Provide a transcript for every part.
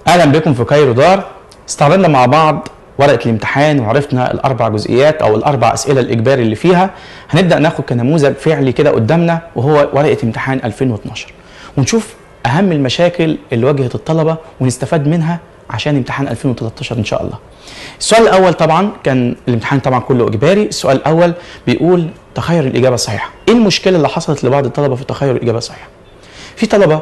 اهلا بكم في كايرو دار استعرضنا مع بعض ورقه الامتحان وعرفنا الاربع جزئيات او الاربع اسئله الاجباري اللي فيها هنبدا ناخد كنموذج فعلي كده قدامنا وهو ورقه امتحان 2012 ونشوف اهم المشاكل اللي واجهت الطلبه ونستفاد منها عشان امتحان 2013 ان شاء الله السؤال الاول طبعا كان الامتحان طبعا كله اجباري السؤال الاول بيقول تخير الاجابه الصحيحه ايه المشكله اللي حصلت لبعض الطلبه في تخير الاجابه الصحيحه في طلبه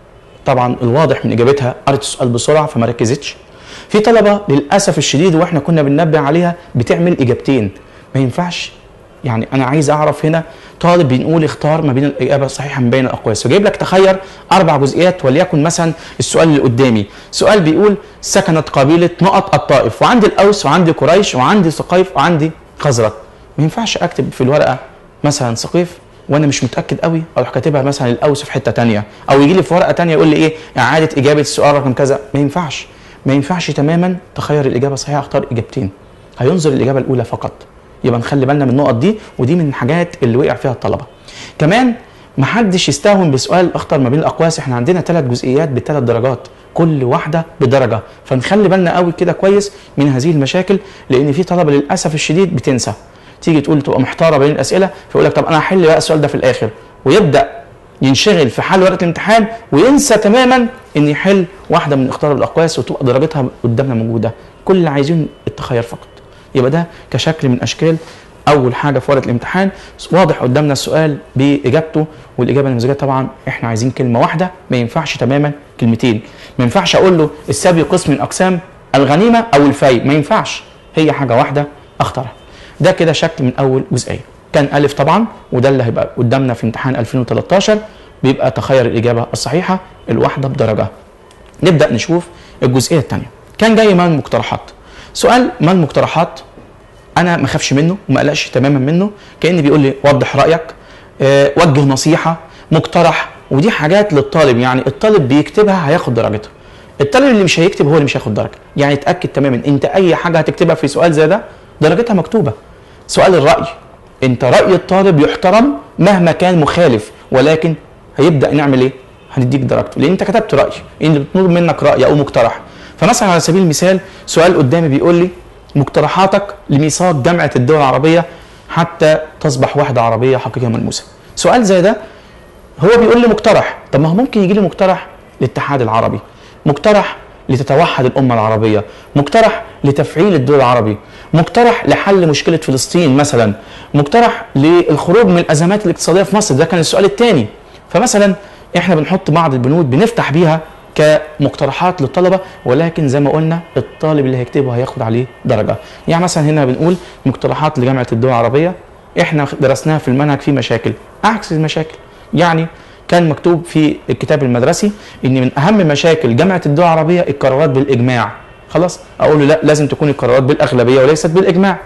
طبعا الواضح من اجابتها قرت السؤال بسرعه فما ركزتش في طلبه للاسف الشديد واحنا كنا بننبه عليها بتعمل اجابتين ما ينفعش يعني انا عايز اعرف هنا طالب بنقول اختار ما بين الاجابه الصحيحه من بين الاقواس وجايب لك تخير اربع جزئيات وليكن مثلا السؤال اللي قدامي سؤال بيقول سكنت قبيله نقط الطائف وعندي الاوس وعندي قريش وعندي سقيف وعندي خزرج ما ينفعش اكتب في الورقه مثلا سقيف وانا مش متاكد قوي اروح كاتبها مثلا الاوس في حته تانية او يجي لي في ورقه تانية يقول لي ايه اعاده اجابه السؤال رقم كذا ما ينفعش ما ينفعش تماما تخير الاجابه الصحيحه اختار اجابتين هينظر الاجابه الاولى فقط يبقى نخلي بالنا من النقط دي ودي من الحاجات اللي وقع فيها الطلبه كمان ما حدش يستهون بسؤال اختر ما بين الاقواس احنا عندنا ثلاث جزئيات بثلاث درجات كل واحده بدرجه فنخلي بالنا قوي كده كويس من هذه المشاكل لان في طلبه للاسف الشديد بتنسى تيجي تقول تبقى محتاره بين الاسئله فيقول لك طب انا هحل بقى السؤال ده في الاخر ويبدا ينشغل في حل ورقه الامتحان وينسى تماما ان يحل واحده من اختار الاقواس وتبقى درجتها قدامنا موجوده كل اللي عايزين التخير فقط يبقى ده كشكل من اشكال اول حاجه في ورقه الامتحان واضح قدامنا السؤال باجابته والاجابه النموذجيه طبعا احنا عايزين كلمه واحده ما ينفعش تماما كلمتين ما ينفعش اقول له السبي قسم من اقسام الغنيمه او الفي ما ينفعش هي حاجه واحده اختارها ده كده شكل من اول جزئيه كان الف طبعا وده اللي هيبقى قدامنا في امتحان 2013 بيبقى تخير الاجابه الصحيحه الواحده بدرجه نبدا نشوف الجزئيه الثانيه كان جاي ما المقترحات سؤال ما المقترحات انا ما اخافش منه وما اقلقش تماما منه كان بيقول لي وضح رايك أه وجه نصيحه مقترح ودي حاجات للطالب يعني الطالب بيكتبها هياخد درجتها الطالب اللي مش هيكتب هو اللي مش هياخد درجه يعني اتاكد تماما انت اي حاجه هتكتبها في سؤال زي ده درجتها مكتوبه سؤال الراي انت راي الطالب يحترم مهما كان مخالف ولكن هيبدا نعمل ايه هنديك درجته لان انت كتبت راي ان بتطلب منك راي او مقترح فمثلا على سبيل المثال سؤال قدامي بيقول لي مقترحاتك لميثاق جامعه الدول العربيه حتى تصبح وحده عربيه حقيقيه ملموسه سؤال زي ده هو بيقول لي مقترح طب ما هو ممكن يجي لي مقترح للاتحاد العربي مقترح لتتوحد الأمة العربية مقترح لتفعيل الدول العربي مقترح لحل مشكلة فلسطين مثلا مقترح للخروج من الأزمات الاقتصادية في مصر ده كان السؤال الثاني فمثلا احنا بنحط بعض البنود بنفتح بيها كمقترحات للطلبة ولكن زي ما قلنا الطالب اللي هيكتبه هياخد عليه درجة يعني مثلا هنا بنقول مقترحات لجامعة الدول العربية احنا درسناها في المنهج في مشاكل عكس المشاكل يعني كان مكتوب في الكتاب المدرسي ان من اهم مشاكل جامعه الدول العربيه القرارات بالاجماع خلاص اقول له لا لازم تكون القرارات بالاغلبيه وليست بالاجماع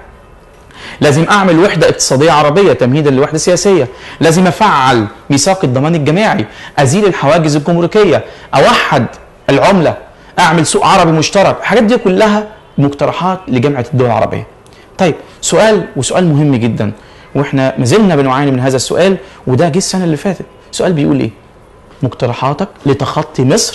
لازم اعمل وحده اقتصاديه عربيه تمهيدا لوحده سياسيه لازم افعل ميثاق الضمان الجماعي ازيل الحواجز الجمركيه اوحد العمله اعمل سوق عربي مشترك الحاجات دي كلها مقترحات لجامعه الدول العربيه طيب سؤال وسؤال مهم جدا واحنا ما زلنا بنعاني من هذا السؤال وده جه السنه اللي فاتت سؤال بيقول ايه مقترحاتك لتخطي مصر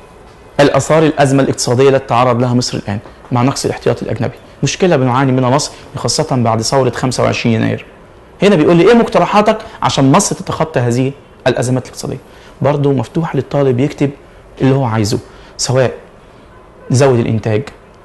الاثار الازمه الاقتصاديه التي تعرض لها مصر الان مع نقص الاحتياطي الاجنبي مشكله بنعاني منها مصر خاصه بعد ثوره 25 يناير هنا بيقول لي ايه مقترحاتك عشان مصر تتخطى هذه الازمات الاقتصاديه برضه مفتوح للطالب يكتب اللي هو عايزه سواء نزود الانتاج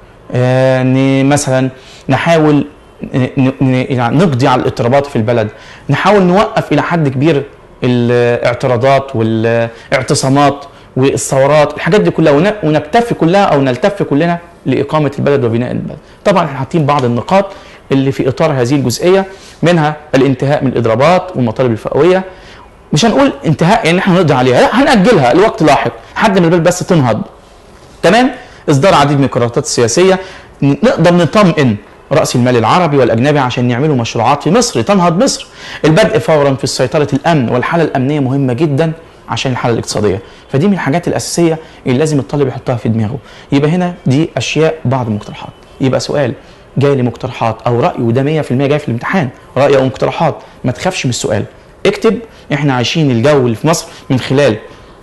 آه مثلا نحاول يعني نقضي على الاضطرابات في البلد نحاول نوقف الى حد كبير الاعتراضات والاعتصامات والثورات الحاجات دي كلها ونكتفي كلها او نلتف كلنا لاقامه البلد وبناء البلد طبعا احنا حاطين بعض النقاط اللي في اطار هذه الجزئيه منها الانتهاء من الاضرابات والمطالب الفئويه مش هنقول انتهاء يعني احنا نقضي عليها لا هنأجلها لوقت لاحق لحد ما البلد بس تنهض تمام اصدار عديد من القرارات السياسيه نقدر نطمئن راس المال العربي والاجنبي عشان يعملوا مشروعات في مصر تنهض مصر البدء فورا في سيطره الامن والحاله الامنيه مهمه جدا عشان الحاله الاقتصاديه فدي من الحاجات الاساسيه اللي لازم الطالب يحطها في دماغه يبقى هنا دي اشياء بعض المقترحات يبقى سؤال جاي لي مقترحات او راي وده 100% جاي في الامتحان راي او مقترحات ما تخافش من السؤال اكتب احنا عايشين الجو اللي في مصر من خلال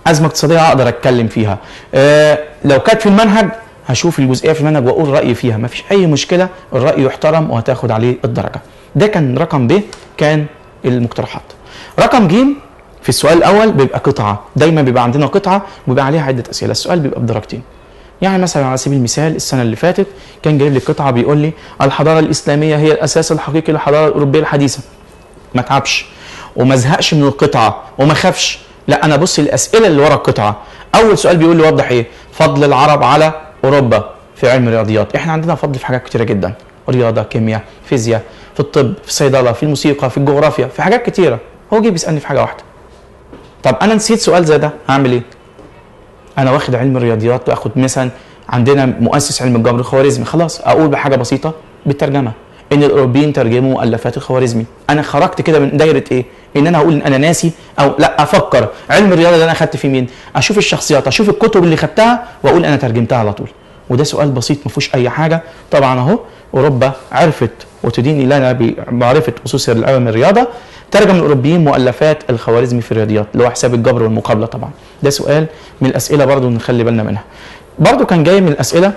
ازمه اقتصاديه اقدر اتكلم فيها آه لو كانت في المنهج هشوف الجزئيه في المنهج واقول رايي فيها ما فيش اي مشكله الراي يحترم وهتاخد عليه الدرجه ده كان رقم ب كان المقترحات رقم ج في السؤال الاول بيبقى قطعه دايما بيبقى عندنا قطعه وبيبقى عليها عده اسئله السؤال بيبقى بدرجتين يعني مثلا على سبيل المثال السنه اللي فاتت كان جايب لي قطعه بيقول لي الحضاره الاسلاميه هي الاساس الحقيقي للحضاره الاوروبيه الحديثه ما تعبش وما ازهقش من القطعه وما خافش لا انا بص الاسئله اللي ورا القطعه اول سؤال بيقول لي وضح ايه فضل العرب على اوروبا في علم الرياضيات احنا عندنا فضل في حاجات كتيره جدا رياضه كيمياء فيزياء في الطب في الصيدله في الموسيقى في الجغرافيا في حاجات كتيره هو جه بيسالني في حاجه واحده طب انا نسيت سؤال زي ده هعمل ايه انا واخد علم الرياضيات واخد مثلا عندنا مؤسس علم الجبر الخوارزمي خلاص اقول بحاجه بسيطه بالترجمه ان الاوروبيين ترجموا مؤلفات الخوارزمي انا خرجت كده من دايره ايه ان انا اقول ان انا ناسي او لا افكر علم الرياضه اللي انا اخدت فيه مين اشوف الشخصيات اشوف الكتب اللي خدتها واقول انا ترجمتها على طول وده سؤال بسيط ما فيهوش اي حاجه طبعا اهو اوروبا عرفت وتدين لنا بمعرفه اسس علم الرياضه ترجم الاوروبيين مؤلفات الخوارزمي في الرياضيات اللي هو حساب الجبر والمقابله طبعا ده سؤال من الاسئله برضو نخلي بالنا منها برضو كان جاي من الاسئله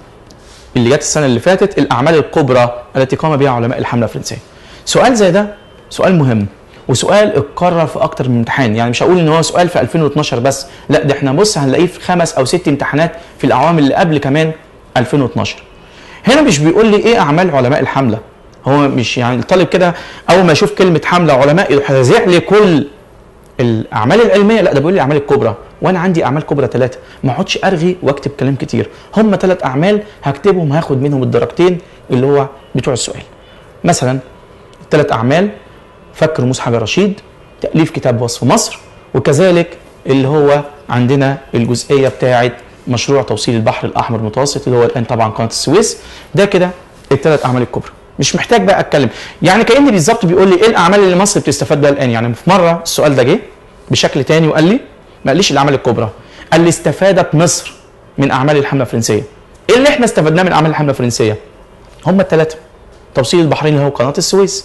اللي جت السنه اللي فاتت الاعمال الكبرى التي قام بها علماء الحمله الفرنسيه سؤال زي ده سؤال مهم وسؤال اتكرر في اكتر من امتحان يعني مش هقول ان هو سؤال في 2012 بس لا ده احنا بص هنلاقيه في خمس او ست امتحانات في الاعوام اللي قبل كمان 2012 هنا مش بيقول لي ايه اعمال علماء الحمله هو مش يعني الطالب كده اول ما يشوف كلمه حمله علماء يروح رازع لي كل الاعمال العلميه لا ده بيقول لي الاعمال الكبرى وانا عندي اعمال كبرى ثلاثه ما اقعدش ارغي واكتب كلام كتير هم ثلاث اعمال هكتبهم هاخد منهم الدرجتين اللي هو بتوع السؤال مثلا ثلاث اعمال فك رموز حجر رشيد تاليف كتاب وصف مصر وكذلك اللي هو عندنا الجزئيه بتاعه مشروع توصيل البحر الاحمر المتوسط اللي هو الان طبعا قناه السويس ده كده الثلاث اعمال الكبرى مش محتاج بقى اتكلم يعني كاني بالظبط بيقول لي ايه الاعمال اللي مصر بتستفاد بها الان يعني في مره السؤال ده جه بشكل تاني وقال لي ما قاليش الاعمال الكبرى قال لي استفادت مصر من اعمال الحمله الفرنسيه ايه اللي احنا استفدناه من اعمال الحمله الفرنسيه هم الثلاثه توصيل البحرين اللي هو قناه السويس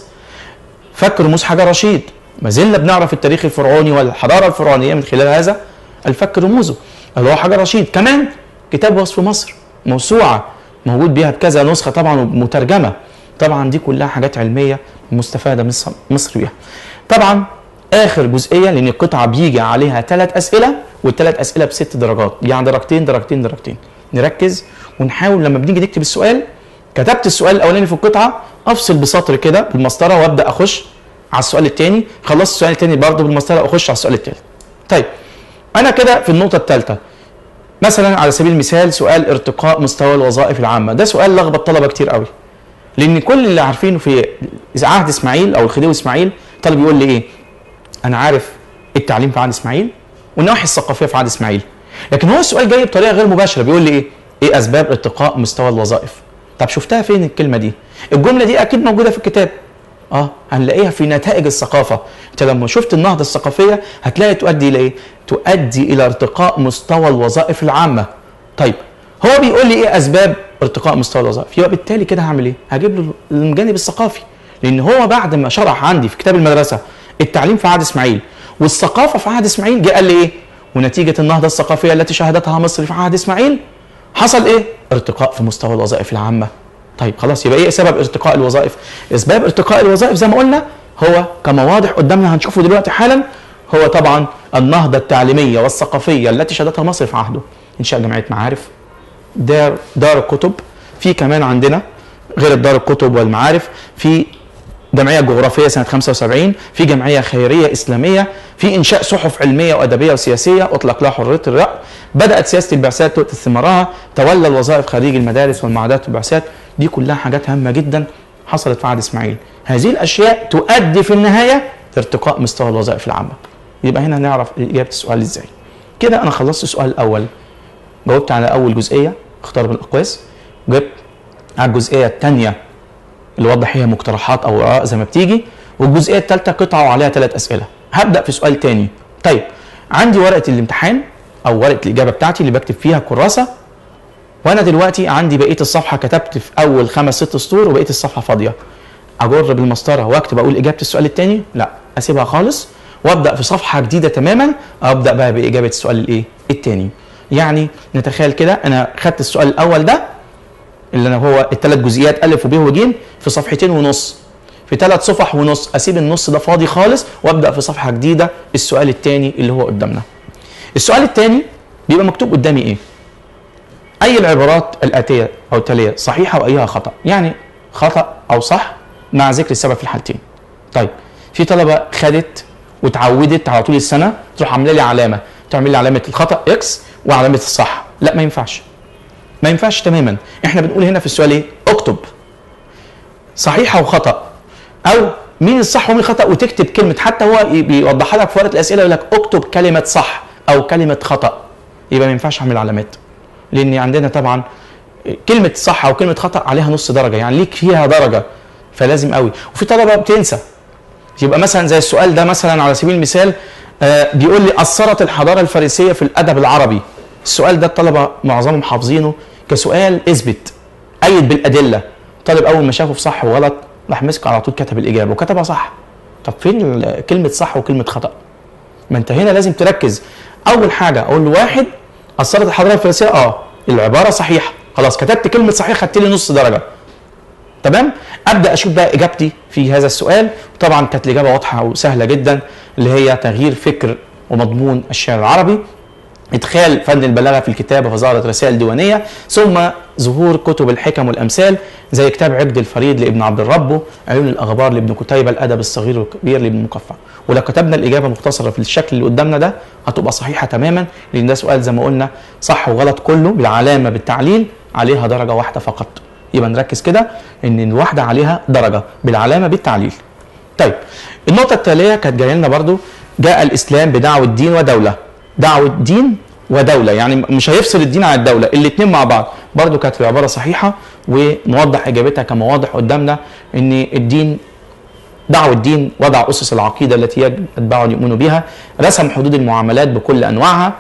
فك رموز حجر رشيد ما زلنا بنعرف التاريخ الفرعوني والحضاره الفرعونيه من خلال هذا الفك رموزه اللي هو حجر رشيد كمان كتاب وصف مصر موسوعه موجود بيها بكذا نسخه طبعا ومترجمه طبعا دي كلها حاجات علميه مستفاده مصر مصر بيها طبعا اخر جزئيه لان القطعه بيجي عليها ثلاث اسئله والثلاث اسئله بست درجات يعني درجتين درجتين درجتين نركز ونحاول لما بنيجي نكتب السؤال كتبت السؤال الاولاني في القطعه افصل بسطر كده بالمسطره وابدا اخش على السؤال الثاني خلصت السؤال الثاني برضه بالمسطره اخش على السؤال الثالث طيب انا كده في النقطه الثالثه مثلا على سبيل المثال سؤال ارتقاء مستوى الوظائف العامه ده سؤال لخبط طلبه كتير قوي لان كل اللي عارفينه في عهد اسماعيل او الخديوي اسماعيل طالب يقول لي ايه انا عارف التعليم في عهد اسماعيل والنواحي الثقافيه في عهد اسماعيل لكن هو السؤال جاي بطريقه غير مباشره بيقول لي ايه ايه اسباب ارتقاء مستوى الوظائف طب شفتها فين الكلمه دي الجمله دي اكيد موجوده في الكتاب اه هنلاقيها في نتائج الثقافه انت لما شفت النهضه الثقافيه هتلاقي تؤدي الى ايه تؤدي الى ارتقاء مستوى الوظائف العامه طيب هو بيقول لي ايه اسباب ارتقاء مستوى الوظائف يبقى بالتالي كده هعمل ايه هجيب له الجانب الثقافي لان هو بعد ما شرح عندي في كتاب المدرسه التعليم في عهد اسماعيل والثقافه في عهد اسماعيل جه قال لي ايه ونتيجه النهضه الثقافيه التي شهدتها مصر في عهد اسماعيل حصل ايه ارتقاء في مستوى الوظائف العامه طيب خلاص يبقى ايه سبب ارتقاء الوظائف اسباب ارتقاء الوظائف زي ما قلنا هو كما واضح قدامنا هنشوفه دلوقتي حالا هو طبعا النهضه التعليميه والثقافيه التي شهدتها مصر في عهده انشاء جمعيه معارف دار دار الكتب في كمان عندنا غير دار الكتب والمعارف في جمعيه جغرافيه سنه 75 في جمعيه خيريه اسلاميه في انشاء صحف علميه وادبيه وسياسيه اطلق لها حريه الراي بدات سياسه البعثات تؤتي ثمارها تولى الوظائف خريج المدارس والمعهدات والبعثات دي كلها حاجات هامه جدا حصلت في عهد اسماعيل هذه الاشياء تؤدي في النهايه لارتقاء مستوى الوظائف العامه يبقى هنا نعرف اجابه السؤال ازاي كده انا خلصت السؤال الاول جاوبت على اول جزئيه اختار بالاقواس جبت على الجزئيه الثانيه اللي وضح هي مقترحات او اراء زي ما بتيجي والجزئيه الثالثه قطعه وعليها ثلاث اسئله هبدا في سؤال تاني طيب عندي ورقه الامتحان او ورقه الاجابه بتاعتي اللي بكتب فيها كراسه وانا دلوقتي عندي بقيه الصفحه كتبت في اول خمس ست سطور وبقيه الصفحه فاضيه اجر بالمسطره واكتب اقول اجابه السؤال الثاني لا اسيبها خالص وابدا في صفحه جديده تماما ابدا بقى باجابه السؤال الايه الثاني يعني نتخيل كده انا خدت السؤال الاول ده اللي انا هو الثلاث جزئيات الف وب وج في صفحتين ونص في ثلاث صفح ونص اسيب النص ده فاضي خالص وابدا في صفحه جديده السؤال الثاني اللي هو قدامنا السؤال الثاني بيبقى مكتوب قدامي ايه اي العبارات الاتيه او التاليه صحيحه وايها خطا يعني خطا او صح مع ذكر السبب في الحالتين طيب في طلبه خدت وتعودت على طول السنه تروح عامله لي علامه تعمل لي علامه الخطا اكس وعلامه الصح لا ما ينفعش ما ينفعش تماما احنا بنقول هنا في السؤال ايه اكتب صحيحه وخطا او مين الصح ومين الخطا وتكتب كلمه حتى هو بيوضحها لك في ورقه الاسئله يقول لك اكتب كلمه صح او كلمه خطا يبقى ما ينفعش اعمل علامات لان عندنا طبعا كلمه صح او كلمه خطا عليها نص درجه يعني ليك فيها درجه فلازم قوي وفي طلبه بتنسى يبقى مثلا زي السؤال ده مثلا على سبيل المثال آه بيقول لي اثرت الحضاره الفارسيه في الادب العربي السؤال ده الطلبه معظمهم حافظينه كسؤال اثبت ايد بالادله طالب اول ما شافه في صح وغلط راح مسك على طول كتب الاجابه وكتبها صح طب فين كلمه صح وكلمه خطا ما انت هنا لازم تركز اول حاجه اقول له واحد اثرت الحضاره الفارسيه اه العباره صحيحه خلاص كتبت كلمه صحيح خدت لي نص درجه تمام ابدا اشوف بقى اجابتي في هذا السؤال طبعا كانت الاجابه واضحه وسهله جدا اللي هي تغيير فكر ومضمون الشعر العربي ادخال فن البلاغه في الكتابه فظهرت رسائل ديوانيه ثم ظهور كتب الحكم والامثال زي كتاب عقد الفريد لابن عبد الرب عيون الاخبار لابن كتيبه الادب الصغير والكبير لابن مقفع ولو كتبنا الاجابه مختصره في الشكل اللي قدامنا ده هتبقى صحيحه تماما لان ده سؤال زي ما قلنا صح وغلط كله بالعلامه بالتعليل عليها درجه واحده فقط يبقى نركز كده ان الواحده عليها درجه بالعلامه بالتعليل طيب النقطه التاليه كانت جايه لنا برضو جاء الاسلام بدعوه دين ودوله دعوه دين ودوله يعني مش هيفصل الدين عن الدوله الاثنين مع بعض برضو كانت في عباره صحيحه ونوضح اجابتها كما واضح قدامنا ان الدين دعوة الدين وضع أسس العقيدة التي يجب أتباعه يؤمنوا بها رسم حدود المعاملات بكل أنواعها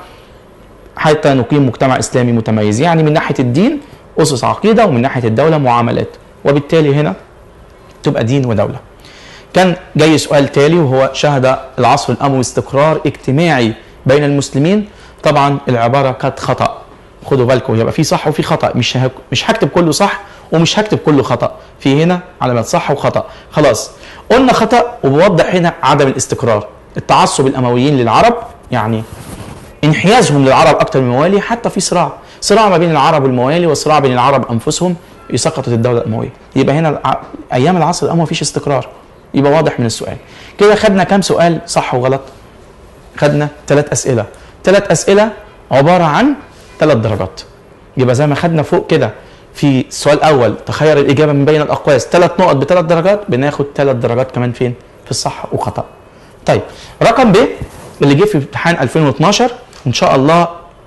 حتى نقيم مجتمع إسلامي متميز يعني من ناحية الدين أسس عقيدة ومن ناحية الدولة معاملات وبالتالي هنا تبقى دين ودولة كان جاي سؤال تالي وهو شهد العصر الأموي استقرار اجتماعي بين المسلمين طبعا العبارة كانت خطأ خدوا بالكم يبقى في صح وفي خطأ مش هك... مش هكتب كله صح ومش هكتب كله خطأ في هنا علامات صح وخطأ خلاص قلنا خطأ وبوضح هنا عدم الاستقرار التعصب الأمويين للعرب يعني انحيازهم للعرب أكثر من الموالي حتى في صراع صراع ما بين العرب والموالي وصراع بين العرب أنفسهم سقطت الدولة الأموية يبقى هنا أيام العصر الأموي مفيش استقرار يبقى واضح من السؤال كده خدنا كام سؤال صح وغلط خدنا ثلاث أسئلة ثلاث أسئلة عبارة عن ثلاث درجات يبقى زي ما خدنا فوق كده في السؤال الاول تخير الاجابه من بين الاقواس ثلاث نقط بثلاث درجات بناخد ثلاث درجات كمان فين في الصح وخطا طيب رقم ب اللي جه في امتحان 2012 ان شاء الله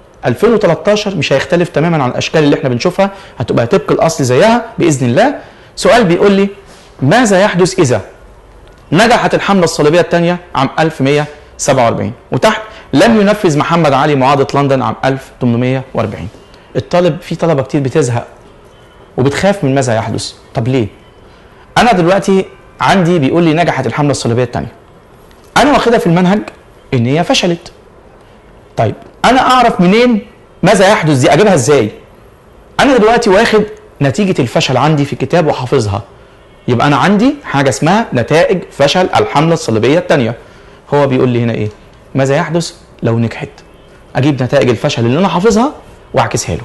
2013 مش هيختلف تماما عن الاشكال اللي احنا بنشوفها هتبقى طبق الاصل زيها باذن الله سؤال بيقول لي ماذا يحدث اذا نجحت الحمله الصليبيه الثانيه عام 1147 وتحت لم ينفذ محمد علي معاهده لندن عام 1840 الطالب في طلبه كتير بتزهق وبتخاف من ماذا يحدث طب ليه انا دلوقتي عندي بيقول لي نجحت الحمله الصليبيه الثانيه انا واخدها في المنهج ان هي فشلت طيب انا اعرف منين ماذا يحدث دي اجيبها ازاي انا دلوقتي واخد نتيجه الفشل عندي في كتاب وحافظها يبقى انا عندي حاجه اسمها نتائج فشل الحمله الصليبيه الثانيه هو بيقول لي هنا ايه ماذا يحدث لو نجحت اجيب نتائج الفشل اللي انا حافظها واعكسها له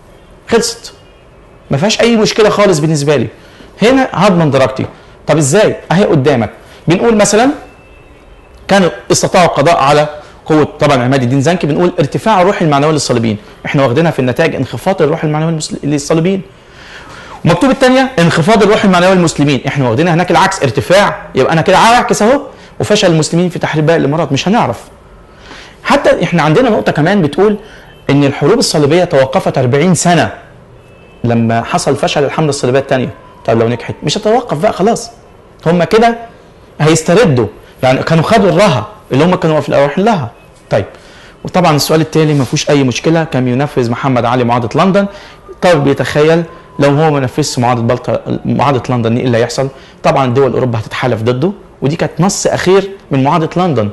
خلصت ما فيهاش اي مشكله خالص بالنسبه لي هنا هضمن درجتي طب ازاي اهي قدامك بنقول مثلا كانوا استطاعوا القضاء على قوه طبعا عماد الدين زنكي بنقول ارتفاع الروح المعنويه للصليبيين احنا واخدينها في النتائج انخفاض الروح المعنويه للصليبيين مكتوب الثانيه انخفاض الروح المعنويه للمسلمين احنا واخدينها هناك العكس ارتفاع يبقى انا كده اعكس اهو وفشل المسلمين في تحرير باقي الامارات مش هنعرف حتى احنا عندنا نقطه كمان بتقول ان الحروب الصليبيه توقفت 40 سنه لما حصل فشل الحمله الصليبيه الثانيه طب لو نجحت مش هتوقف بقى خلاص هم كده هيستردوا يعني كانوا خدوا الرها اللي هم كانوا في الاول لها طيب وطبعا السؤال التالي ما فيهوش اي مشكله كان ينفذ محمد علي معاهده لندن طب بيتخيل لو هو ما نفذش معاهده بلطة معاهده لندن ايه اللي هيحصل؟ طبعا دول اوروبا هتتحالف ضده ودي كانت نص اخير من معاهده لندن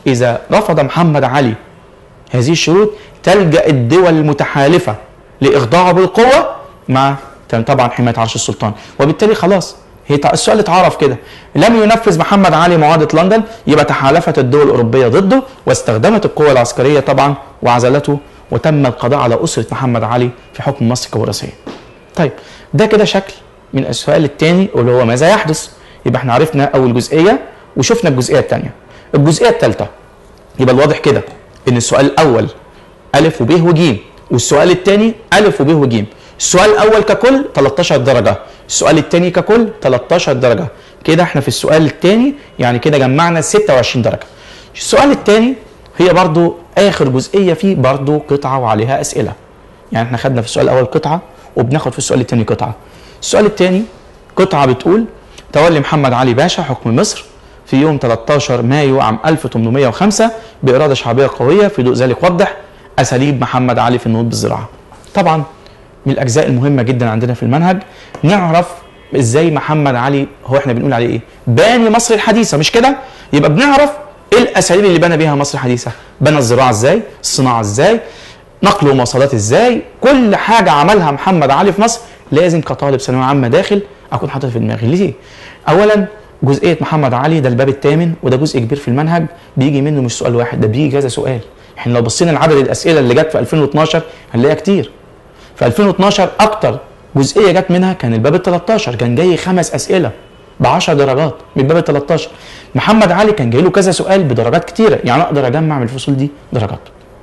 اذا رفض محمد علي هذه الشروط تلجا الدول المتحالفه لاخضاعه بالقوه مع طبعا حمايه عرش السلطان وبالتالي خلاص هي السؤال اتعرف كده لم ينفذ محمد علي معاهده لندن يبقى تحالفت الدول الاوروبيه ضده واستخدمت القوه العسكريه طبعا وعزلته وتم القضاء على اسره محمد علي في حكم مصر كوراثيه. طيب ده كده شكل من السؤال الثاني اللي هو ماذا يحدث؟ يبقى احنا عرفنا اول جزئيه وشفنا الجزئيه الثانيه. الجزئيه الثالثه يبقى الواضح كده ان السؤال الاول الف وب وج والسؤال الثاني الف وب وج. السؤال الاول ككل 13 درجه، السؤال الثاني ككل 13 درجه. كده احنا في السؤال الثاني يعني كده جمعنا 26 درجه. السؤال الثاني هي برضو اخر جزئيه فيه برضو قطعه وعليها اسئله. يعني احنا خدنا في السؤال الاول قطعه وبناخد في السؤال الثاني قطعه. السؤال الثاني قطعه بتقول تولي محمد علي باشا حكم مصر في يوم 13 مايو عام 1805 بإرادة شعبية قوية في ضوء ذلك وضح أساليب محمد علي في النهوض بالزراعة طبعا من الأجزاء المهمة جدا عندنا في المنهج نعرف ازاي محمد علي هو احنا بنقول عليه ايه باني مصر الحديثة مش كده يبقى بنعرف ايه الاساليب اللي بنى بيها مصر الحديثة بنى الزراعة ازاي الصناعة ازاي نقل ومواصلات ازاي كل حاجة عملها محمد علي في مصر لازم كطالب ثانوية عامة داخل اكون حاطط في دماغي ليه اولا جزئيه محمد علي ده الباب الثامن وده جزء كبير في المنهج بيجي منه مش سؤال واحد ده بيجي كذا سؤال احنا لو بصينا لعدد الاسئله اللي جت في 2012 هنلاقيها كتير في 2012 اكتر جزئيه جت منها كان الباب ال 13 كان جاي خمس اسئله ب 10 درجات من الباب ال 13 محمد علي كان جاي له كذا سؤال بدرجات كتيره يعني اقدر اجمع من الفصول دي درجات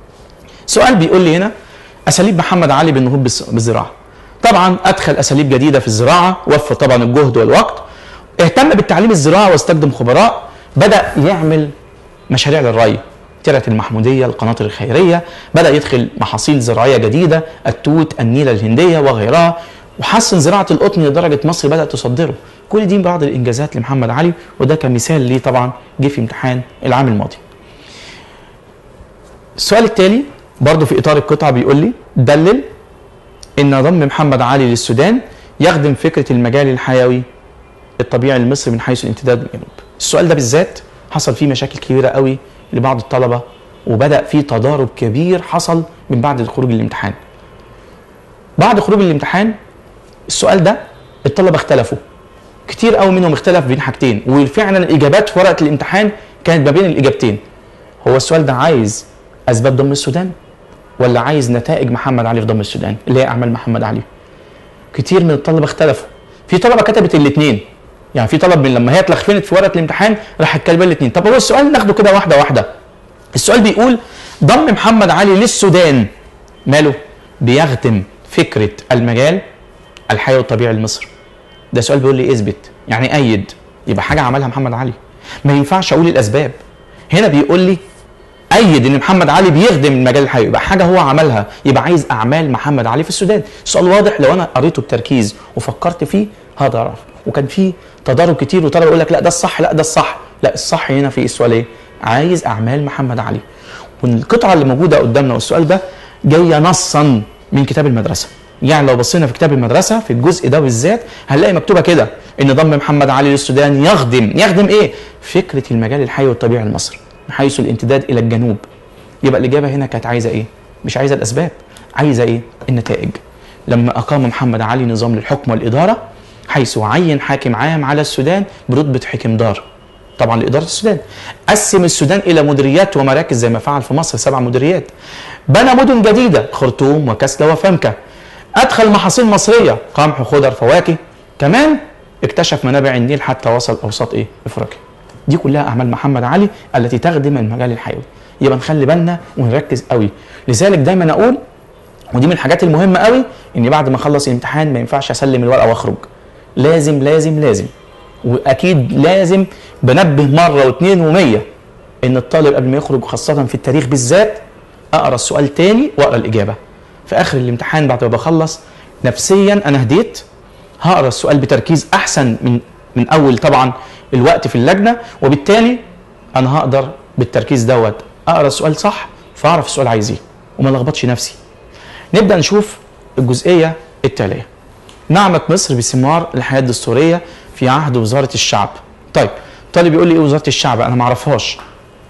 سؤال بيقول لي هنا اساليب محمد علي بالنهوض بالزراعه طبعا ادخل اساليب جديده في الزراعه وفر طبعا الجهد والوقت اهتم بالتعليم الزراعه واستخدم خبراء بدا يعمل مشاريع للري ترعه المحموديه القناطر الخيريه بدا يدخل محاصيل زراعيه جديده التوت النيله الهنديه وغيرها وحسن زراعه القطن لدرجه مصر بدات تصدره كل دي بعض الانجازات لمحمد علي وده كمثال ليه طبعا جه في امتحان العام الماضي السؤال التالي برضه في اطار القطعه بيقول لي دلل ان ضم محمد علي للسودان يخدم فكره المجال الحيوي الطبيعي لمصر من حيث الامتداد للجنوب. السؤال ده بالذات حصل فيه مشاكل كبيره قوي لبعض الطلبه وبدا فيه تضارب كبير حصل من بعد خروج الامتحان. بعد خروج الامتحان السؤال ده الطلبه اختلفوا. كتير قوي منهم اختلف بين حاجتين وفعلا الاجابات في ورقه الامتحان كانت ما بين الاجابتين. هو السؤال ده عايز اسباب ضم السودان ولا عايز نتائج محمد علي في ضم السودان اللي هي اعمال محمد علي كتير من الطلبه اختلفوا في طلبه كتبت الاثنين يعني في طلب من لما هي اتلخفنت في ورقه الامتحان راحت كاتبه الاثنين طب هو السؤال ناخده كده واحده واحده السؤال بيقول ضم محمد علي للسودان ماله بيخدم فكره المجال الحيوي والطبيعي لمصر ده سؤال بيقول لي اثبت يعني ايد يبقى حاجه عملها محمد علي ما ينفعش اقول الاسباب هنا بيقول لي ايد ان محمد علي بيخدم المجال الحيوي يبقى حاجه هو عملها يبقى عايز اعمال محمد علي في السودان السؤال واضح لو انا قريته بتركيز وفكرت فيه هقدر اعرف وكان في تضارب كتير وطلبه يقول لك لا ده الصح لا ده الصح لا الصح هنا في السؤال ايه عايز اعمال محمد علي والقطعه اللي موجوده قدامنا والسؤال ده جايه نصا من كتاب المدرسه يعني لو بصينا في كتاب المدرسه في الجزء ده بالذات هنلاقي مكتوبه كده ان ضم محمد علي للسودان يخدم يخدم ايه فكره المجال الحيوي والطبيعي لمصر من حيث الامتداد الى الجنوب يبقى الاجابه هنا كانت عايزه ايه مش عايزه الاسباب عايزه ايه النتائج لما اقام محمد علي نظام للحكم والاداره حيث عين حاكم عام على السودان برتبه حكم دار طبعا لاداره السودان قسم السودان الى مديريات ومراكز زي ما فعل في مصر سبع مديريات بنى مدن جديده خرطوم وكسلة وفمكه ادخل محاصيل مصريه قمح خضر فواكه كمان اكتشف منابع النيل حتى وصل اوساط ايه افريقيا دي كلها اعمال محمد علي التي تخدم المجال الحيوي يبقى نخلي بالنا ونركز قوي لذلك دايما اقول ودي من الحاجات المهمه قوي اني بعد ما اخلص الامتحان ما ينفعش اسلم الورقه واخرج لازم لازم لازم واكيد لازم بنبه مره واثنين ومية ان الطالب قبل ما يخرج خاصه في التاريخ بالذات اقرا السؤال تاني واقرا الاجابه في اخر الامتحان بعد ما بخلص نفسيا انا هديت هقرا السؤال بتركيز احسن من من اول طبعا الوقت في اللجنه وبالتالي انا هقدر بالتركيز دوت اقرا السؤال صح فاعرف السؤال عايز ايه وما لخبطش نفسي نبدا نشوف الجزئيه التاليه نعمت مصر بثمار الحياه الدستوريه في عهد وزاره الشعب طيب طالب يقول لي ايه وزاره الشعب انا ما اعرفهاش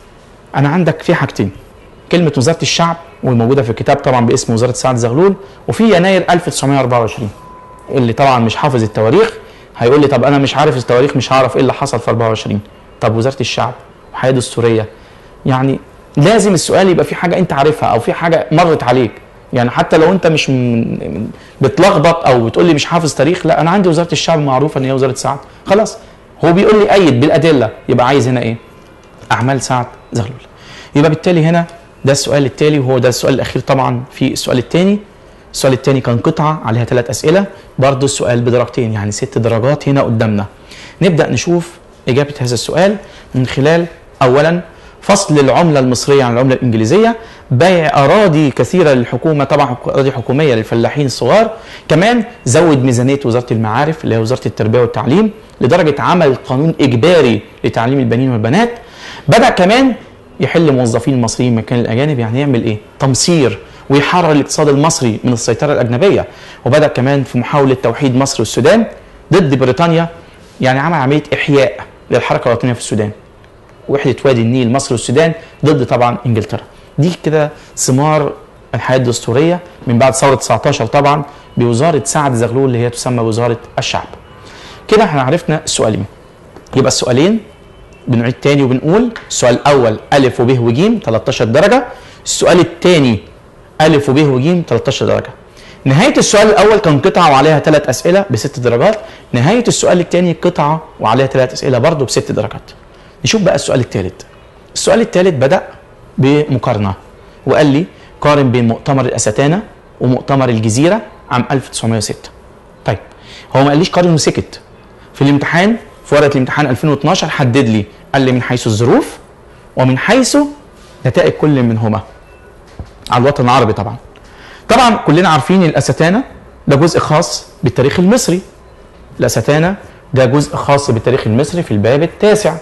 انا عندك في حاجتين كلمه وزاره الشعب وموجوده في الكتاب طبعا باسم وزاره سعد زغلول وفي يناير 1924 اللي طبعا مش حافظ التواريخ هيقول لي طب انا مش عارف التواريخ مش هعرف ايه اللي حصل في 24 طب وزاره الشعب وحياه دستوريه يعني لازم السؤال يبقى في حاجه انت عارفها او في حاجه مرت عليك يعني حتى لو انت مش من بتلخبط او بتقول لي مش حافظ تاريخ لا انا عندي وزاره الشعب معروفه ان هي وزاره سعد خلاص هو بيقول لي ايد بالادله يبقى عايز هنا ايه اعمال سعد زغلول يبقى بالتالي هنا ده السؤال التالي وهو ده السؤال الاخير طبعا في السؤال الثاني السؤال الثاني كان قطعه عليها ثلاث اسئله برضه السؤال بدرجتين يعني ست درجات هنا قدامنا نبدا نشوف اجابه هذا السؤال من خلال اولا فصل العملة المصرية عن العملة الإنجليزية بيع أراضي كثيرة للحكومة طبعا أراضي حكومية للفلاحين الصغار كمان زود ميزانية وزارة المعارف اللي هي وزارة التربية والتعليم لدرجة عمل قانون إجباري لتعليم البنين والبنات بدأ كمان يحل موظفين المصريين مكان الأجانب يعني يعمل إيه تمصير ويحرر الاقتصاد المصري من السيطرة الأجنبية وبدأ كمان في محاولة توحيد مصر والسودان ضد بريطانيا يعني عمل عملية إحياء للحركة الوطنية في السودان وحده وادي النيل مصر والسودان ضد طبعا انجلترا دي كده ثمار الحياه الدستوريه من بعد ثوره 19 طبعا بوزاره سعد زغلول اللي هي تسمى وزاره الشعب كده احنا عرفنا السؤالين يبقى السؤالين بنعيد تاني وبنقول السؤال الاول الف وب وج 13 درجه السؤال الثاني الف وب وج 13 درجه نهايه السؤال الاول كان قطعه وعليها ثلاث اسئله بست درجات نهايه السؤال الثاني قطعه وعليها ثلاث اسئله برضه بست درجات نشوف بقى السؤال الثالث السؤال الثالث بدأ بمقارنة وقال لي قارن بين مؤتمر الأستانة ومؤتمر الجزيرة عام 1906 طيب هو ما قاليش قارن وسكت في الامتحان في ورقة الامتحان 2012 حدد لي قال لي من حيث الظروف ومن حيث نتائج كل منهما على الوطن العربي طبعا طبعا كلنا عارفين الأستانة ده جزء خاص بالتاريخ المصري الأستانة ده جزء خاص بالتاريخ المصري في الباب التاسع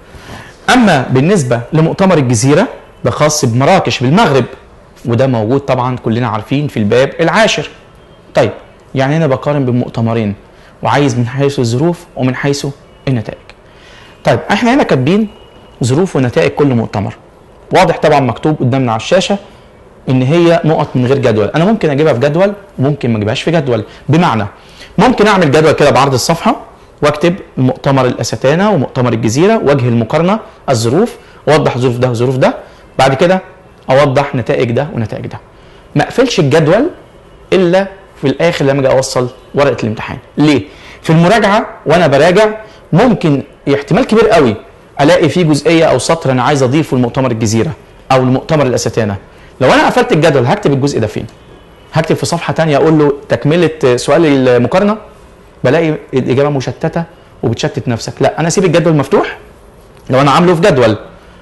اما بالنسبه لمؤتمر الجزيره ده خاص بمراكش بالمغرب وده موجود طبعا كلنا عارفين في الباب العاشر طيب يعني انا بقارن بين مؤتمرين وعايز من حيث الظروف ومن حيث النتائج طيب احنا هنا كاتبين ظروف ونتائج كل مؤتمر واضح طبعا مكتوب قدامنا على الشاشه ان هي نقط من غير جدول انا ممكن اجيبها في جدول وممكن ما اجيبهاش في جدول بمعنى ممكن اعمل جدول كده بعرض الصفحه واكتب مؤتمر الاستانه ومؤتمر الجزيره وجه المقارنه الظروف اوضح ظروف ده وظروف ده بعد كده اوضح نتائج ده ونتائج ده ما اقفلش الجدول الا في الاخر لما اجي اوصل ورقه الامتحان ليه في المراجعه وانا براجع ممكن احتمال كبير قوي الاقي فيه جزئيه او سطر انا عايز اضيفه لمؤتمر الجزيره او لمؤتمر الاستانه لو انا قفلت الجدول هكتب الجزء ده فين هكتب في صفحه تانية اقول له تكمله سؤال المقارنه بلاقي الاجابه مشتته وبتشتت نفسك لا انا اسيب الجدول مفتوح لو انا عامله في جدول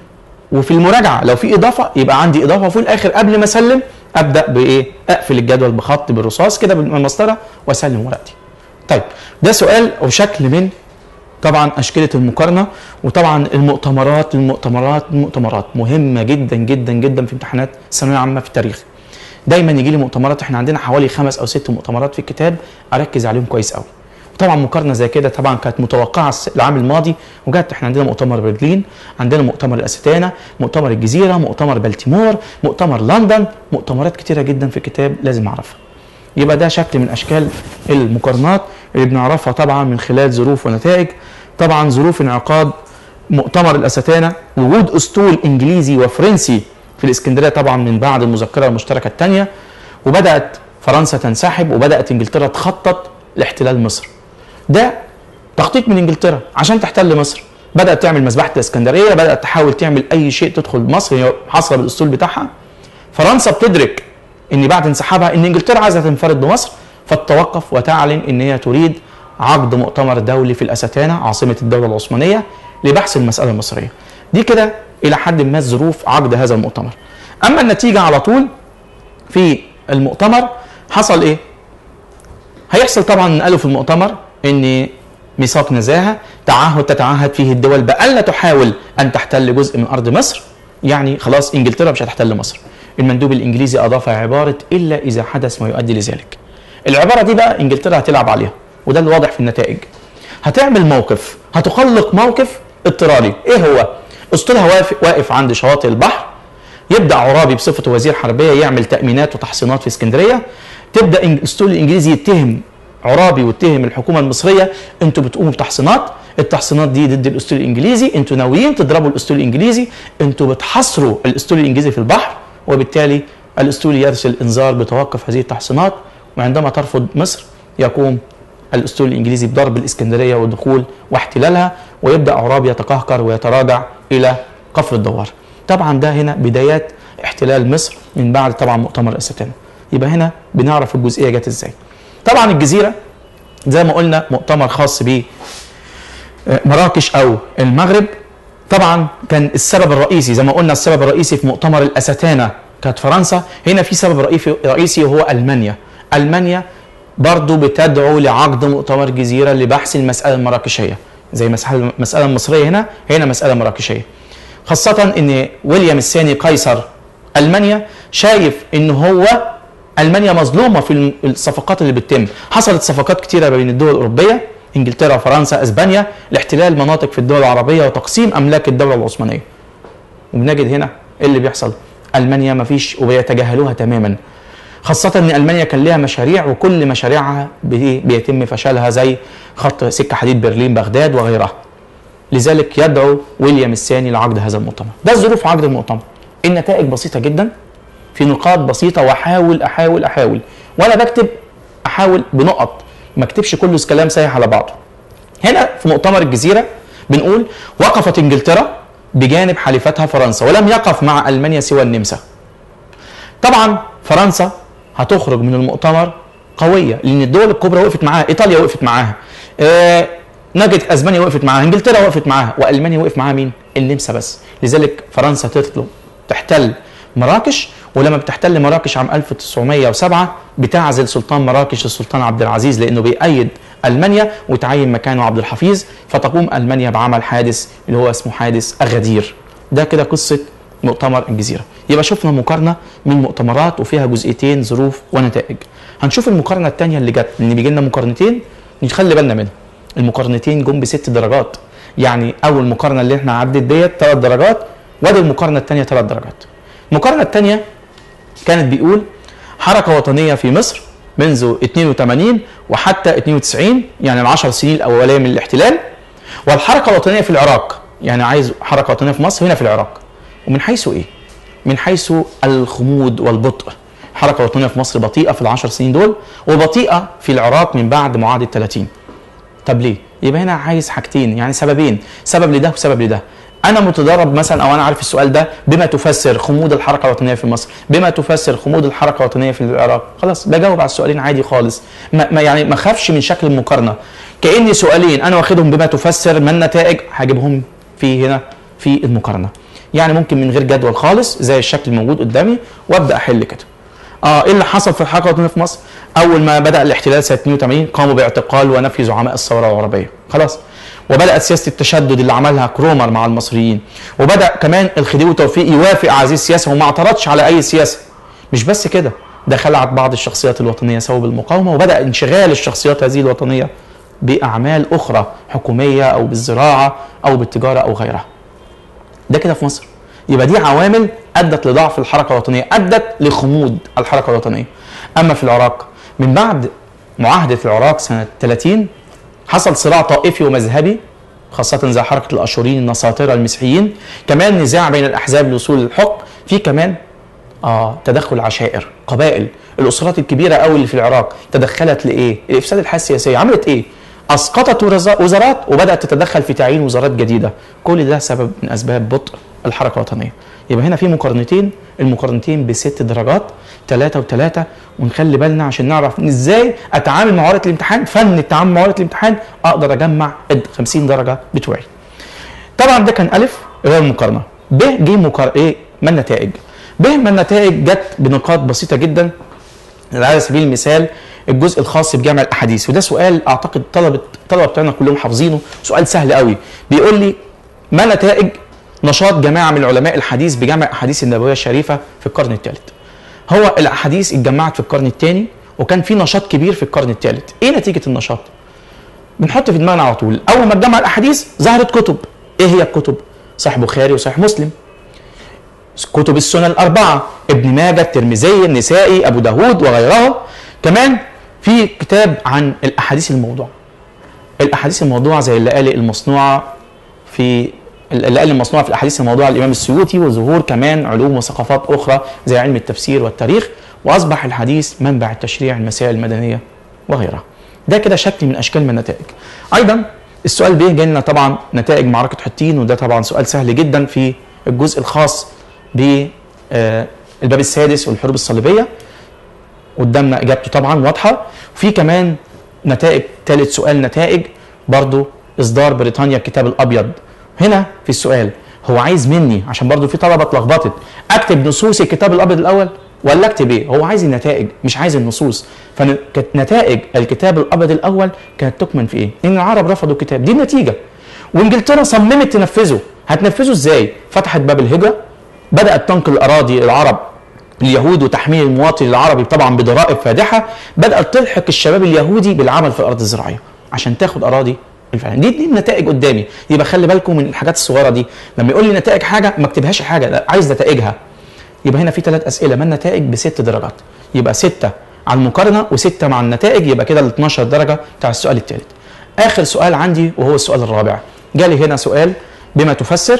وفي المراجعه لو في اضافه يبقى عندي اضافه وفي الاخر قبل ما اسلم ابدا بايه اقفل الجدول بخط بالرصاص كده بالمسطره واسلم ورقتي طيب ده سؤال او شكل من طبعا اشكله المقارنه وطبعا المؤتمرات المؤتمرات المؤتمرات مهمه جدا جدا جدا في امتحانات الثانويه العامه في التاريخ دايما يجي لي مؤتمرات احنا عندنا حوالي خمس او ست مؤتمرات في الكتاب اركز عليهم كويس قوي طبعا مقارنه زي كده طبعا كانت متوقعه العام الماضي وجت احنا عندنا مؤتمر برلين عندنا مؤتمر الاستانه مؤتمر الجزيره مؤتمر بلتيمور مؤتمر لندن مؤتمرات كتيره جدا في الكتاب لازم اعرفها يبقى ده شكل من اشكال المقارنات اللي بنعرفها طبعا من خلال ظروف ونتائج طبعا ظروف انعقاد مؤتمر الاستانه وجود اسطول انجليزي وفرنسي في الاسكندريه طبعا من بعد المذكره المشتركه الثانيه وبدات فرنسا تنسحب وبدات انجلترا تخطط لاحتلال مصر ده تخطيط من انجلترا عشان تحتل مصر بدات تعمل مذبحه الاسكندريه بدات تحاول تعمل اي شيء تدخل مصر هي حاصله بالاسطول بتاعها فرنسا بتدرك ان بعد انسحابها ان انجلترا عايزه تنفرد بمصر فتتوقف وتعلن ان هي تريد عقد مؤتمر دولي في الاستانه عاصمه الدوله العثمانيه لبحث المساله المصريه دي كده الى حد ما ظروف عقد هذا المؤتمر اما النتيجه على طول في المؤتمر حصل ايه هيحصل طبعا نقله في المؤتمر ان ميثاق نزاهه تعهد تتعهد فيه الدول بألا تحاول ان تحتل جزء من ارض مصر يعني خلاص انجلترا مش هتحتل مصر المندوب الانجليزي اضاف عباره الا اذا حدث ما يؤدي لذلك العباره دي بقى انجلترا هتلعب عليها وده اللي واضح في النتائج هتعمل موقف هتخلق موقف اضطراري ايه هو اسطولها واقف, واقف عند شواطئ البحر يبدا عرابي بصفته وزير حربيه يعمل تامينات وتحصينات في اسكندريه تبدا الاسطول الانجليزي يتهم عرابي ويتهم الحكومه المصريه انتوا بتقوموا بتحصينات التحصينات دي ضد الاسطول الانجليزي انتوا ناويين تضربوا الاسطول الانجليزي انتوا بتحصروا الاسطول الانجليزي في البحر وبالتالي الاسطول يرسل انذار بتوقف هذه التحصينات وعندما ترفض مصر يقوم الاسطول الانجليزي بضرب الاسكندريه والدخول واحتلالها ويبدا عرابي يتقهقر ويتراجع الى كفر الدوار. طبعا ده هنا بدايات احتلال مصر من بعد طبعا مؤتمر الستان. يبقى هنا بنعرف الجزئيه جت ازاي. طبعا الجزيره زي ما قلنا مؤتمر خاص ب مراكش او المغرب طبعا كان السبب الرئيسي زي ما قلنا السبب الرئيسي في مؤتمر الاستانه كانت فرنسا هنا في سبب رئيسي رئيسي وهو المانيا المانيا برضو بتدعو لعقد مؤتمر جزيره لبحث المساله المراكشيه زي مسألة المسألة المصرية هنا هنا مسألة مراكشية خاصة ان ويليام الثاني قيصر المانيا شايف ان هو المانيا مظلومة في الصفقات اللي بتتم حصلت صفقات كتيرة بين الدول الاوروبية انجلترا فرنسا اسبانيا لاحتلال مناطق في الدول العربية وتقسيم املاك الدولة العثمانية وبنجد هنا ايه اللي بيحصل المانيا مفيش وبيتجاهلوها تماما خاصة ان المانيا كان لها مشاريع وكل مشاريعها بيتم فشلها زي خط سكة حديد برلين بغداد وغيرها. لذلك يدعو ويليام الثاني لعقد هذا المؤتمر. ده ظروف عقد المؤتمر. النتائج بسيطة جدا في نقاط بسيطة واحاول احاول احاول وانا بكتب احاول بنقط ما اكتبش كله كلام سايح على بعضه. هنا في مؤتمر الجزيرة بنقول وقفت انجلترا بجانب حليفتها فرنسا ولم يقف مع المانيا سوى النمسا. طبعا فرنسا هتخرج من المؤتمر قويه لان الدول الكبرى وقفت معاها ايطاليا وقفت معاها آه نجد اسبانيا وقفت معاها انجلترا وقفت معاها والمانيا وقف معاها مين النمسا بس لذلك فرنسا تطلب تحتل مراكش ولما بتحتل مراكش عام 1907 بتعزل سلطان مراكش السلطان عبد العزيز لانه بيأيد المانيا وتعين مكانه عبد الحفيظ فتقوم المانيا بعمل حادث اللي هو اسمه حادث اغادير ده كده قصه مؤتمر الجزيره يبقى شفنا مقارنه من مؤتمرات وفيها جزئيتين ظروف ونتائج هنشوف المقارنه الثانيه اللي جت ان بيجي لنا مقارنتين نخلي بالنا منها المقارنتين جم بست درجات يعني اول مقارنه اللي احنا عدت ديت ثلاث درجات وادي المقارنه الثانيه ثلاث درجات المقارنه الثانيه كانت بيقول حركه وطنيه في مصر منذ 82 وحتى 92 يعني العشر سنين الاوليه من الاحتلال والحركه الوطنيه في العراق يعني عايز حركه وطنيه في مصر هنا في العراق ومن حيث ايه؟ من حيث الخمود والبطء حركة وطنية في مصر بطيئة في العشر سنين دول وبطيئة في العراق من بعد معاهدة 30 طب ليه؟ يبقى هنا عايز حاجتين يعني سببين سبب لده وسبب لده انا متدرب مثلا او انا عارف السؤال ده بما تفسر خمود الحركه الوطنيه في مصر بما تفسر خمود الحركه الوطنيه في العراق خلاص بجاوب على السؤالين عادي خالص ما ما يعني ما اخافش من شكل المقارنه كاني سؤالين انا واخدهم بما تفسر ما النتائج هجيبهم في هنا في المقارنه يعني ممكن من غير جدول خالص زي الشكل الموجود قدامي وابدا احل كده اه ايه اللي حصل في الحركه الوطنيه في مصر اول ما بدا الاحتلال سنه 82 قاموا باعتقال ونفي زعماء الثوره العربيه خلاص وبدات سياسه التشدد اللي عملها كرومر مع المصريين وبدا كمان الخديوي توفيق يوافق على هذه السياسه وما اعترضش على اي سياسه مش بس كده ده خلعت بعض الشخصيات الوطنيه سبب المقاومه وبدا انشغال الشخصيات هذه الوطنيه باعمال اخرى حكوميه او بالزراعه او بالتجاره او غيرها ده كده في مصر يبقى دي عوامل ادت لضعف الحركه الوطنيه ادت لخمود الحركه الوطنيه اما في العراق من بعد معاهده العراق سنه 30 حصل صراع طائفي ومذهبي خاصة زي حركة الأشوريين النصاطرة المسيحيين كمان نزاع بين الأحزاب لوصول الحكم في كمان آه تدخل عشائر قبائل الأسرات الكبيرة قوي اللي في العراق تدخلت لإيه؟ لإفساد الحياة السياسية عملت إيه؟ اسقطت وزارات وبدات تتدخل في تعيين وزارات جديده كل ده سبب من اسباب بطء الحركه الوطنيه يبقى هنا في مقارنتين المقارنتين بست درجات ثلاثة وثلاثة ونخلي بالنا عشان نعرف ازاي اتعامل مع ورقه الامتحان فن التعامل مع ورقه الامتحان اقدر اجمع ال 50 درجه بتوعي. طبعا ده كان الف اللي هو المقارنه. ب جه مقار... ايه ما النتائج؟ ب ما النتائج جت بنقاط بسيطه جدا على سبيل المثال الجزء الخاص بجمع الاحاديث وده سؤال اعتقد طلبه الطلبه بتوعنا كلهم حافظينه سؤال سهل قوي بيقول لي ما نتائج نشاط جماعه من علماء الحديث بجمع الاحاديث النبويه الشريفه في القرن الثالث هو الاحاديث اتجمعت في القرن الثاني وكان في نشاط كبير في القرن الثالث ايه نتيجه النشاط بنحط في دماغنا على طول اول ما اتجمع الاحاديث ظهرت كتب ايه هي الكتب صحيح بخاري وصحيح مسلم كتب السنن الأربعة ابن ماجه الترمذي النسائي أبو داود وغيرها كمان في كتاب عن الأحاديث الموضوعة الأحاديث الموضوعة زي اللآلئ المصنوعة في اللآلئ المصنوعة في الأحاديث الموضوعة الإمام السيوطي وظهور كمان علوم وثقافات أخرى زي علم التفسير والتاريخ وأصبح الحديث منبع التشريع المسائل المدنية وغيرها ده كده شكل من أشكال من النتائج أيضا السؤال ب جاي لنا طبعا نتائج معركة حطين وده طبعا سؤال سهل جدا في الجزء الخاص بالباب السادس والحروب الصليبية قدامنا اجابته طبعا واضحه وفي كمان نتائج ثالث سؤال نتائج برضو اصدار بريطانيا الكتاب الابيض هنا في السؤال هو عايز مني عشان برضو في طلبه اتلخبطت اكتب نصوص الكتاب الابيض الاول ولا اكتب ايه هو عايز النتائج مش عايز النصوص فكانت نتائج الكتاب الابيض الاول كانت تكمن في ايه ان العرب رفضوا الكتاب دي النتيجه وانجلترا صممت تنفذه هتنفذه ازاي فتحت باب الهجره بدات تنقل الاراضي العرب اليهود وتحميل المواطن العربي طبعا بضرائب فادحه بدات تلحق الشباب اليهودي بالعمل في الارض الزراعيه عشان تاخد اراضي الفعلا دي دي النتائج قدامي يبقى خلي بالكم من الحاجات الصغيره دي لما يقول لي نتائج حاجه ما اكتبهاش حاجه لا عايز نتائجها يبقى هنا في ثلاث اسئله ما النتائج بست درجات يبقى سته على المقارنه وسته مع النتائج يبقى كده ال 12 درجه بتاع السؤال الثالث اخر سؤال عندي وهو السؤال الرابع جالي هنا سؤال بما تفسر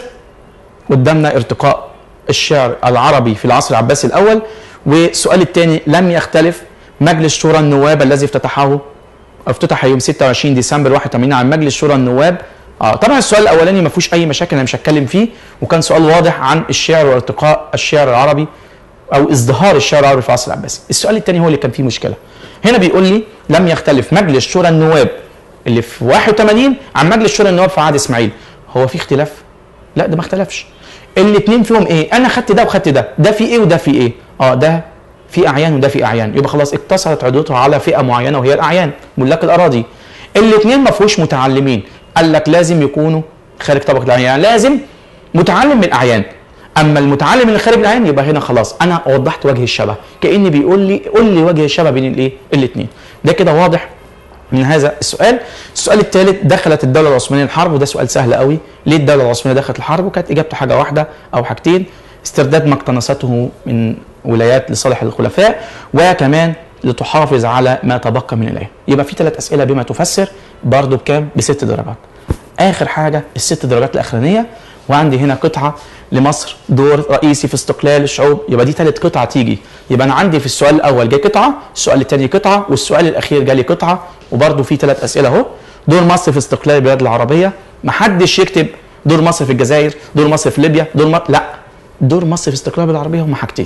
قدامنا ارتقاء الشعر العربي في العصر العباسي الاول والسؤال الثاني لم يختلف مجلس شورى النواب الذي افتتحه افتتح يوم 26 ديسمبر 81 عن مجلس شورى النواب اه طبعا السؤال الاولاني ما فيهوش اي مشاكل انا مش هتكلم فيه وكان سؤال واضح عن الشعر وارتقاء الشعر العربي او ازدهار الشعر العربي في العصر العباسي السؤال الثاني هو اللي كان فيه مشكله هنا بيقول لي لم يختلف مجلس شورى النواب اللي في 81 عن مجلس شورى النواب في عهد اسماعيل هو في اختلاف لا ده ما اختلفش الاثنين فيهم ايه انا خدت ده وخدت ده ده في ايه وده في ايه اه ده في اعيان وده في اعيان يبقى خلاص اقتصرت عدوتها على فئه معينه وهي الاعيان ملاك الاراضي الاثنين ما فيهوش متعلمين قال لك لازم يكونوا خارج طبقه الاعيان يعني لازم متعلم من الاعيان اما المتعلم اللي خارج الاعيان يبقى هنا خلاص انا وضحت وجه الشبه كاني بيقول لي قول لي وجه الشبه بين الايه الاثنين ده كده واضح من هذا السؤال السؤال الثالث دخلت الدوله العثمانيه الحرب وده سؤال سهل قوي ليه الدوله العثمانيه دخلت الحرب وكانت اجابته حاجه واحده او حاجتين استرداد ما اقتنصته من ولايات لصالح الخلفاء وكمان لتحافظ على ما تبقى من الايه يبقى في ثلاث اسئله بما تفسر برضه بكام بست درجات اخر حاجه الست درجات الاخرانيه وعندي هنا قطعه لمصر دور رئيسي في استقلال الشعوب يبقى دي ثالث قطعه تيجي يبقى انا عندي في السؤال الاول جاي قطعه السؤال الثاني قطعه والسؤال الاخير جالي قطعه وبرده في ثلاث اسئله اهو دور مصر في استقلال البلاد العربيه ما حدش يكتب دور مصر في الجزائر دور مصر في ليبيا دور مصر لا دور مصر في استقلال البلاد العربيه هم حاجتين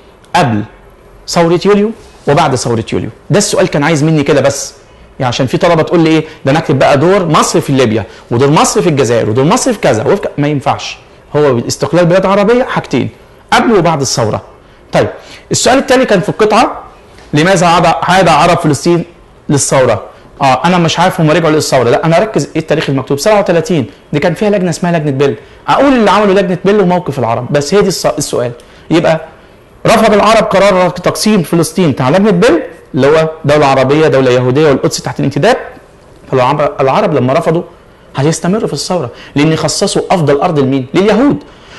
قبل ثوره يوليو وبعد ثوره يوليو ده السؤال كان عايز مني كده بس يعني عشان في طلبه تقول لي ايه ده نكتب بقى دور مصر في ليبيا ودور مصر في الجزائر ودور مصر في كذا وفي ما ينفعش هو استقلال بلاد عربيه حاجتين قبل وبعد الثوره طيب السؤال الثاني كان في القطعه لماذا عاد عرب فلسطين للثوره اه انا مش عارف هم رجعوا للثوره لا انا اركز ايه التاريخ المكتوب 37 دي كان فيها لجنه اسمها لجنه بيل اقول اللي عملوا لجنه بيل وموقف العرب بس هي دي السؤال يبقى رفض العرب قرار تقسيم فلسطين بتاع لجنه بيل اللي هو دوله عربيه دوله يهوديه والقدس تحت الانتداب فالعرب لما رفضوا هيستمروا في الثوره لان خصصوا افضل ارض لمين؟ لليهود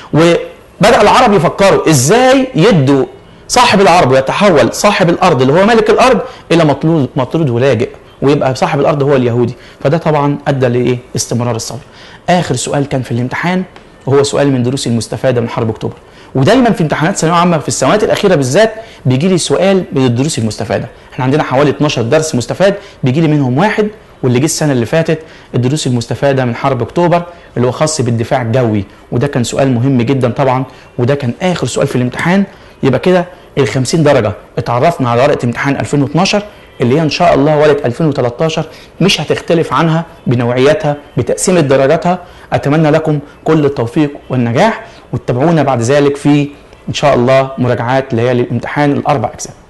وبدا العرب يفكروا ازاي يدوا صاحب العرب ويتحول صاحب الارض اللي هو ملك الارض الى مطرود مطرود ولاجئ ويبقى صاحب الارض هو اليهودي فده طبعا ادى لايه؟ استمرار الثوره. اخر سؤال كان في الامتحان وهو سؤال من دروس المستفاده من حرب اكتوبر. ودايما في امتحانات ثانويه عامه في السنوات الاخيره بالذات بيجي لي سؤال من الدروس المستفاده احنا عندنا حوالي 12 درس مستفاد بيجي لي منهم واحد واللي جه السنه اللي فاتت الدروس المستفاده من حرب اكتوبر اللي هو خاص بالدفاع الجوي وده كان سؤال مهم جدا طبعا وده كان اخر سؤال في الامتحان يبقى كده ال 50 درجه اتعرفنا على ورقه امتحان 2012 اللي هي ان شاء الله ورقه 2013 مش هتختلف عنها بنوعيتها بتقسيم درجاتها اتمنى لكم كل التوفيق والنجاح وتتابعونا بعد ذلك في ان شاء الله مراجعات ليالي الامتحان الاربع اجزاء